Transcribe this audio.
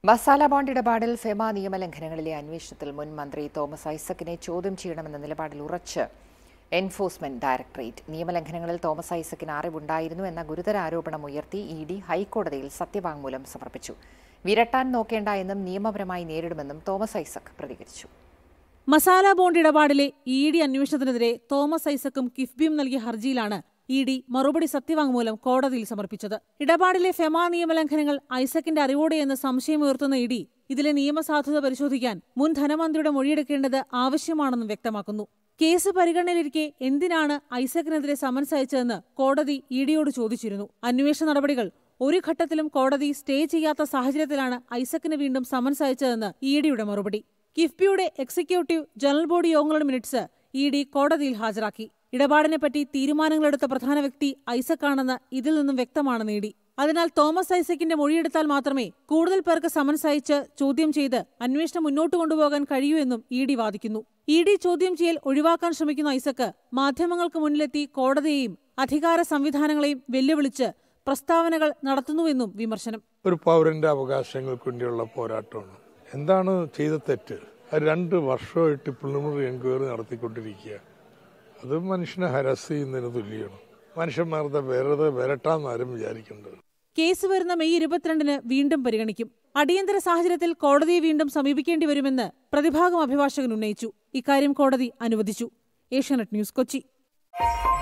masala bond ഇടപാടിൽ FEMA നിയമലംഘനങ്ങളിലെ അന്വേഷണത്തിൽ മുൻ മന്ത്രി തോമസ് ഐസക്കിനെ ചോദ്യം ചെയ്യണമെന്ന നിലപാടിൽ ഉറച്ച് എൻഫോഴ്സ്മെന്റ് ഡയറക്ടറേറ്റ് നിയമലംഘനങ്ങളിൽ തോമസ് ഐസക്കിന് അറിവുണ്ടായിരുന്നു എന്ന ഗുരുതര ആരോപണം ഉയർത്തി ഇ ഡി ഹൈക്കോടതിയിൽ സത്യവാങ്മൂലം സമർപ്പിച്ചു വിരട്ടാൻ നോക്കേണ്ട എന്നും നിയമപരമായി നേരിടുമെന്നും തോമസ് ഐസക് പ്രതികരിച്ചു മസാല ബോണ്ട് ഇടപാടിലെ ഇ ഡി അന്വേഷണത്തിനെതിരെ തോമസ് ഐസക്കും കിഫ്ബിയും നൽകിയ ഹർജിയിലാണ് ഇ ഡി മറുപടി സത്യവാങ്മൂലം കോടതിയിൽ സമർപ്പിച്ചത് ഇടപാടിലെ ഫെമ നിയമലംഘനങ്ങൾ ഐസക്കിന്റെ അറിവോടെയെന്ന് സംശയമുയർത്തുന്ന ഇ ഡി ഇതിലെ നിയമസാധുത പരിശോധിക്കാൻ മുൻ ധനമന്ത്രിയുടെ മൊഴിയെടുക്കേണ്ടത് ആവശ്യമാണെന്നും വ്യക്തമാക്കുന്നു കേസ് പരിഗണനയിലിരിക്കെ എന്തിനാണ് ഐസക്കിനെതിരെ സമൻസ് അയച്ചതെന്ന് കോടതി ഇ ഡിയോട് ചോദിച്ചിരുന്നു അന്വേഷണ നടപടികൾ ഒരു ഘട്ടത്തിലും കോടതി സ്റ്റേ ചെയ്യാത്ത സാഹചര്യത്തിലാണ് ഐസക്കിന് വീണ്ടും സമൻസ് അയച്ചതെന്ന് ഇ ഡിയുടെ മറുപടി കിഫ്ബിയുടെ എക്സിക്യൂട്ടീവ് ജനറൽ ബോഡി യോഗങ്ങളുടെ മിനിറ്റ്സ് ഇ ഡി കോടതിയിൽ ഹാജരാക്കി ഇടപാടിനെപ്പറ്റി തീരുമാനങ്ങളെടുത്ത പ്രധാന വ്യക്തി ഐസക്കാണെന്ന് ഇതിൽ നിന്നും വ്യക്തമാണെന്ന് ഇ ഡി അതിനാൽ തോമസ് ഐസക്കിന്റെ മൊഴിയെടുത്താൽ മാത്രമേ കൂടുതൽ പേർക്ക് സമൻസ് അയച്ച് ചോദ്യം ചെയ്ത് അന്വേഷണം മുന്നോട്ട് കൊണ്ടുപോകാൻ കഴിയൂ എന്നും ഇ ഡി വാദിക്കുന്നു ഇ ഡി ചോദ്യം ചെയ്യൽ ഒഴിവാക്കാൻ ശ്രമിക്കുന്ന ഐസക്ക് മാധ്യമങ്ങൾക്ക് മുന്നിലെത്തി കോടതിയെയും അധികാര സംവിധാനങ്ങളെയും വെല്ലുവിളിച്ച് പ്രസ്താവനകൾ നടത്തുന്നുവെന്നും വിമർശനം ഒരു പൗരന്റെ അവകാശങ്ങൾക്ക് വേണ്ടിയുള്ള പോരാട്ടമാണ് എന്താണ് ചെയ്ത തെറ്റ് അത് രണ്ട് വർഷമായിട്ട് പ്രിലിമിനറി എൻക്വയറി നടത്തിക്കൊണ്ടിരിക്കുക അത് മനുഷ്യനെ ഹരസ് ചെയ്യുന്നതിന് തുല്യമാണ് മനുഷ്യന്മാരുടെ വെറുതെ വരട്ടാന്ന് ആരും വിചാരിക്കേണ്ടത് കേസ് വരുന്ന മെയ് ഇരുപത്തിരണ്ടിന് വീണ്ടും പരിഗണിക്കും അടിയന്തര സാഹചര്യത്തിൽ കോടതിയെ വീണ്ടും സമീപിക്കേണ്ടി വരുമെന്ന് പ്രതിഭാഗം അഭിഭാഷകൻ ഉന്നയിച്ചു ഇക്കാര്യം കോടതി അനുവദിച്ചു ഏഷ്യാനെറ്റ് ന്യൂസ് കൊച്ചി